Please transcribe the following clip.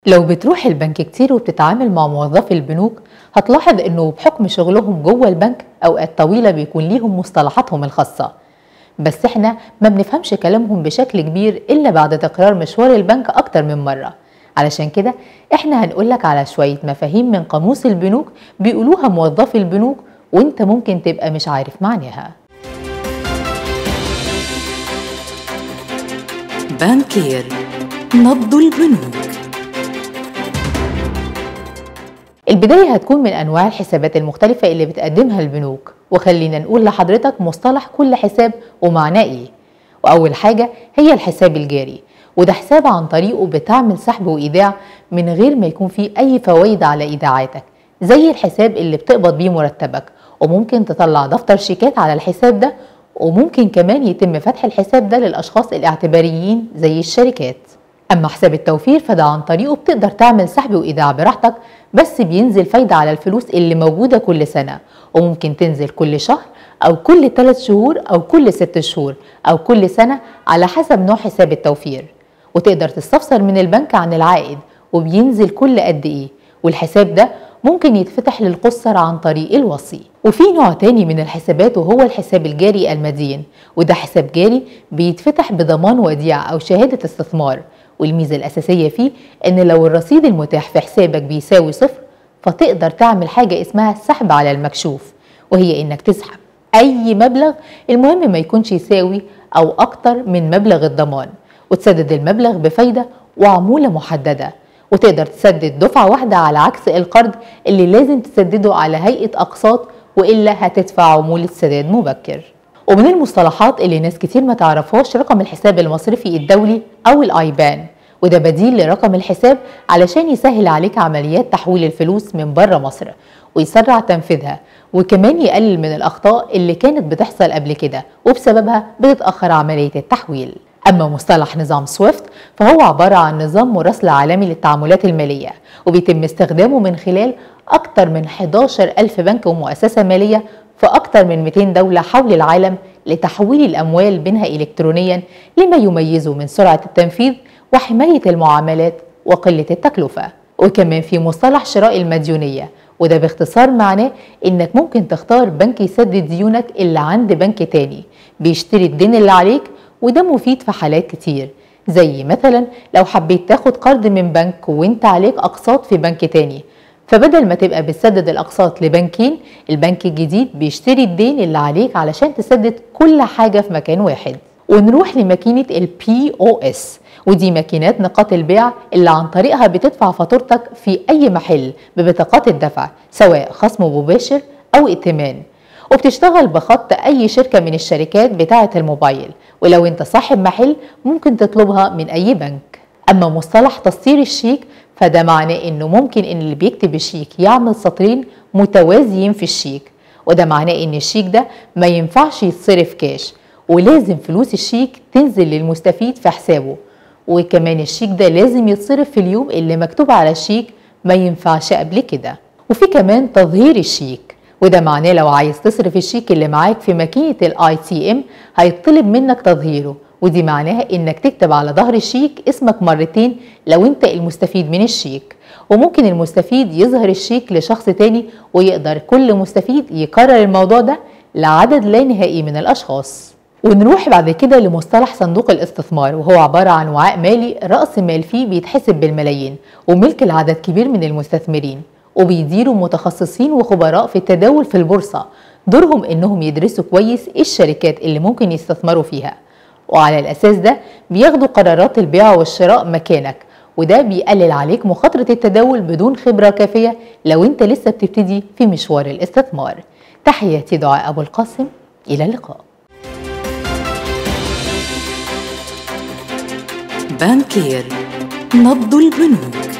لو بتروح البنك كتير وبتتعامل مع موظفي البنوك هتلاحظ انه بحكم شغلهم جوه البنك اوقات طويله بيكون ليهم مصطلحاتهم الخاصه بس احنا ما بنفهمش كلامهم بشكل كبير الا بعد تكرار مشوار البنك اكتر من مره علشان كده احنا هنقولك على شويه مفاهيم من قاموس البنوك بيقولوها موظفي البنوك وانت ممكن تبقى مش عارف معناها بانكير نبض البنوك البداية هتكون من أنواع الحسابات المختلفة اللي بتقدمها البنوك وخلينا نقول لحضرتك مصطلح كل حساب ومعناه إيه وأول حاجة هي الحساب الجاري وده حساب عن طريقه بتعمل سحب وإيداع من غير ما يكون فيه أي فوائد على إيداعاتك زي الحساب اللي بتقبض بيه مرتبك وممكن تطلع دفتر شيكات على الحساب ده وممكن كمان يتم فتح الحساب ده للأشخاص الاعتباريين زي الشركات أما حساب التوفير فده عن طريقه بتقدر تعمل سحب وإيداع براحتك بس بينزل فايدة على الفلوس اللي موجودة كل سنة وممكن تنزل كل شهر أو كل 3 شهور أو كل 6 شهور أو كل سنة على حسب نوع حساب التوفير وتقدر تستفسر من البنك عن العائد وبينزل كل قد إيه والحساب ده ممكن يتفتح للقصر عن طريق الوصي وفي نوع تاني من الحسابات وهو الحساب الجاري المدين وده حساب جاري بيتفتح بضمان وديعة أو شهادة استثمار والميزة الأساسية فيه إن لو الرصيد المتاح في حسابك بيساوي صفر فتقدر تعمل حاجة اسمها السحب على المكشوف وهي إنك تسحب أي مبلغ المهم ما يكونش يساوي أو أكتر من مبلغ الضمان وتسدد المبلغ بفايدة وعمولة محددة وتقدر تسدد دفعة واحدة على عكس القرض اللي لازم تسدده على هيئة أقساط وإلا هتدفع عمولة سداد مبكر ومن المصطلحات اللي ناس كتير ما تعرفهاش رقم الحساب المصرفي الدولي أو الآيبان وده بديل لرقم الحساب علشان يسهل عليك عمليات تحويل الفلوس من بره مصر ويسرع تنفيذها وكمان يقلل من الأخطاء اللي كانت بتحصل قبل كده وبسببها بتتأخر عملية التحويل أما مصطلح نظام سويفت فهو عبارة عن نظام مراسلة عالمي للتعاملات المالية وبيتم استخدامه من خلال أكثر من 11 ألف بنك ومؤسسة مالية في أكثر من 200 دولة حول العالم لتحويل الأموال بينها إلكترونيا لما يميزه من سرعة التنفيذ وحماية المعاملات وقلة التكلفة وكمان في مصطلح شراء المديونية وده باختصار معناه إنك ممكن تختار بنك يسدد ديونك اللي عند بنك تاني بيشتري الدين اللي عليك وده مفيد في حالات كتير زي مثلا لو حبيت تاخد قرض من بنك وانت عليك أقساط في بنك تاني فبدل ما تبقى بتسدد الأقساط لبنكين البنك الجديد بيشتري الدين اللي عليك علشان تسدد كل حاجة في مكان واحد ونروح لماكينة ال POS ودي ماكينات نقاط البيع اللي عن طريقها بتدفع فاتورتك في أي محل ببطاقات الدفع سواء خصم مباشر أو ائتمان وبتشتغل بخط أي شركة من الشركات بتاعة الموبايل ولو أنت صاحب محل ممكن تطلبها من أي بنك أما مصطلح تصدير الشيك فده معناه إنه ممكن إن اللي بيكتب الشيك يعمل سطرين متوازيين في الشيك وده معناه إن الشيك ده ما ينفعش يتصرف كاش ولازم فلوس الشيك تنزل للمستفيد في حسابه وكمان الشيك ده لازم يتصرف في اليوم اللي مكتوب على الشيك ما ينفعش قبل كده وفي كمان تظهير الشيك وده معناه لو عايز تصرف الشيك اللي معاك في ماكينة الاي تي ام هيطلب منك تظهيره ودي معناها انك تكتب على ظهر الشيك اسمك مرتين لو انت المستفيد من الشيك وممكن المستفيد يظهر الشيك لشخص تاني ويقدر كل مستفيد يكرر الموضوع ده لعدد لا نهائي من الاشخاص ونروح بعد كده لمصطلح صندوق الاستثمار وهو عبارة عن وعاء مالي رأس مال فيه بيتحسب بالملايين وملك لعدد كبير من المستثمرين وبيديروا متخصصين وخبراء في التداول في البورصة دورهم انهم يدرسوا كويس ايه الشركات اللي ممكن يستثمروا فيها وعلى الاساس ده بياخدوا قرارات البيع والشراء مكانك وده بيقلل عليك مخاطرة التداول بدون خبرة كافية لو انت لسه بتبتدي في مشوار الاستثمار تحياتي دعاء ابو القاسم الى اللقاء بانكير نبض البنوك